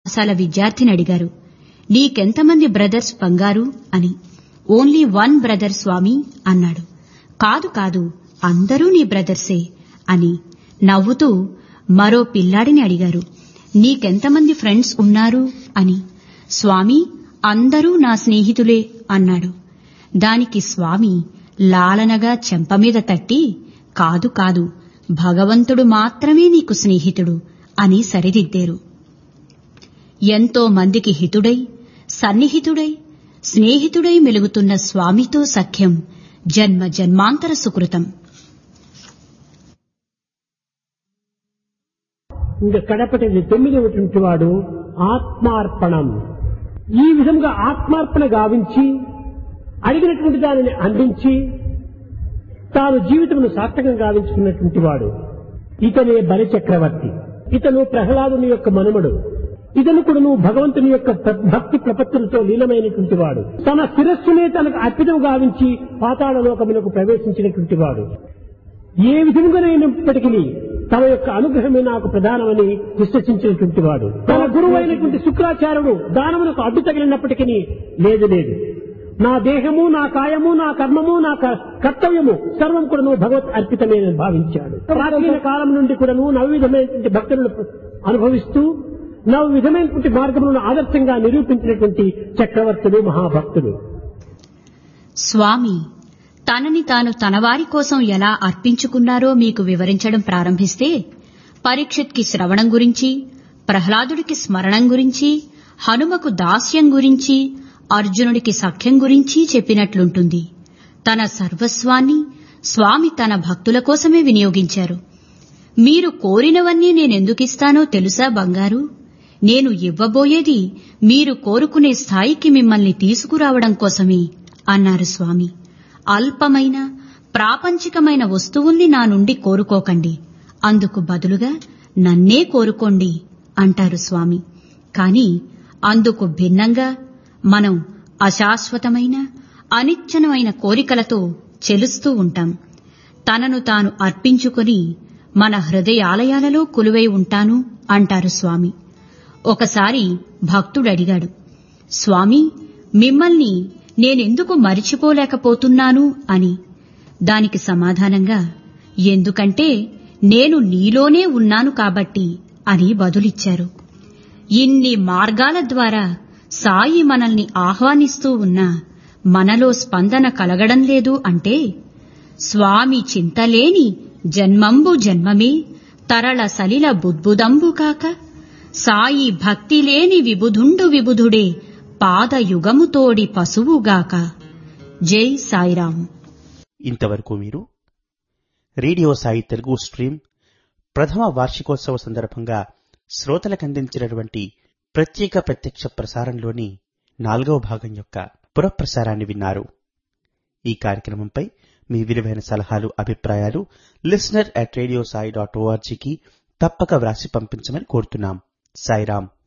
పాఠశాల విద్యార్థిని అడిగారు నీకెంతమంది బ్రదర్స్ బంగారు అని ఓన్లీ వన్ బ్రదర్ స్వామి అన్నాడు కాదు కాదు అందరూ నీ బ్రదర్సే అని నవ్వుతూ మరో పిల్లాడిని అడిగారు నీకెంతమంది ఫ్రెండ్స్ ఉన్నారు అని స్వామి అందరూ నా స్నేహితులే అన్నాడు దానికి స్వామి లాలనగా చెంపమీద తట్టి కాదు కాదు భగవంతుడు మాత్రమే నీకు స్నేహితుడు అని సరిదిద్దారు ఎంతో మందికి హితుడై సన్నిహితుడై స్నేహితుడై మెలుగుతున్న స్వామితో సఖ్యం జన్మ జన్మాంతర సుకృతం ఇంకా కడపటిది తొమ్మిదవటువంటి వాడు ఆత్మార్పణం ఈ విధంగా ఆత్మార్పణ గావించి అడిగినటువంటి దానిని అందించి తాను జీవితమును సార్థకం గావించుకున్నటువంటి వాడు ఇతనే బలి చక్రవర్తి ఇతను ప్రహ్లాదుని యొక్క మనుమడు ఇతను కూడా నువ్వు భగవంతుని యొక్క ప్ర- భక్తి ప్రపత్తులతో లీలమైనటువంటి వాడు తన శిరస్సునే తనకు అర్పితం గావించి పాతాళ లోకమునకు ప్రవేశించినటువంటి వాడు ఏ విధముగానైనప్పటికీ తమ యొక్క అనుగ్రహమే నాకు ప్రధానమని విశ్వసించినటువంటి వాడు తన గురువు అయినటువంటి శుక్రాచార్యుడు దానమునకు అడ్డు తగిలినప్పటికీ లేదు లేదు నా దేహము నా కాయము నా కర్మము నా క- కర్తవ్యము సర్వం కూడా నువ్వు భగవత్ అర్పితమే అని భావించాడు ప్రాచీన కాలం నుండి కూడా నువ్వు నవవిధమైనటువంటి భక్తులను అనుభవిస్తూ నవ విధమైనటువంటి మార్గములను ఆదర్శంగా నిరూపించినటువంటి చక్రవర్తులు మహాభక్తులు స్వామి తనని తాను తనవారి కోసం ఎలా అర్పించుకున్నారో మీకు వివరించడం ప్రారంభిస్తే పరీక్షిత్కి శ్రవణం గురించి ప్రహ్లాదుడికి స్మరణం గురించి హనుమకు దాస్యం గురించి అర్జునుడికి సఖ్యం గురించి చెప్పినట్లుంటుంది తన సర్వస్వాన్ని స్వామి తన భక్తుల కోసమే వినియోగించారు మీరు కోరినవన్నీ నేనెందుకిస్తానో తెలుసా బంగారు నేను ఇవ్వబోయేది మీరు కోరుకునే స్థాయికి మిమ్మల్ని తీసుకురావడం కోసమే అన్నారు స్వామి అల్పమైన ప్రాపంచికమైన వస్తువుల్ని నా నుండి కోరుకోకండి అందుకు బదులుగా నన్నే కోరుకోండి అంటారు స్వామి కాని అందుకు భిన్నంగా మనం అశాశ్వతమైన అనిచ్చనమైన కోరికలతో చెలుస్తూ ఉంటాం తనను తాను అర్పించుకొని మన హృదయాలయాలలో కొలువై ఉంటాను అంటారు స్వామి ఒకసారి భక్తుడు అడిగాడు స్వామి మిమ్మల్ని నేనెందుకు మరిచిపోలేకపోతున్నాను అని దానికి సమాధానంగా ఎందుకంటే నేను నీలోనే ఉన్నాను కాబట్టి అని బదులిచ్చారు ఇన్ని మార్గాల ద్వారా సాయి మనల్ని ఆహ్వానిస్తూ ఉన్నా మనలో స్పందన కలగడం లేదు అంటే స్వామి చింతలేని జన్మంబు జన్మమే తరళ సలిల బుద్బుదంబు కాక సాయి భక్తి లేని విబుధుండు విబుధుడే పాదయుగముతోడి పశువుగాక జై సాయిరాం ఇంతవరకు మీరు రేడియో సాయి తెలుగు స్ట్రీమ్ ప్రథమ వార్షికోత్సవ సందర్భంగా శ్రోతలకందించినటువంటి ప్రత్యేక ప్రత్యక్ష ప్రసారంలోని నాలుగవ భాగం యొక్క పురప్రసారాన్ని విన్నారు ఈ కార్యక్రమంపై మీ విలువైన సలహాలు అభిప్రాయాలు listener at radio Sai dot ఓఆర్జీకి తప్పక వ్రాసి పంపించమని కోరుతున్నాం సాయిరాం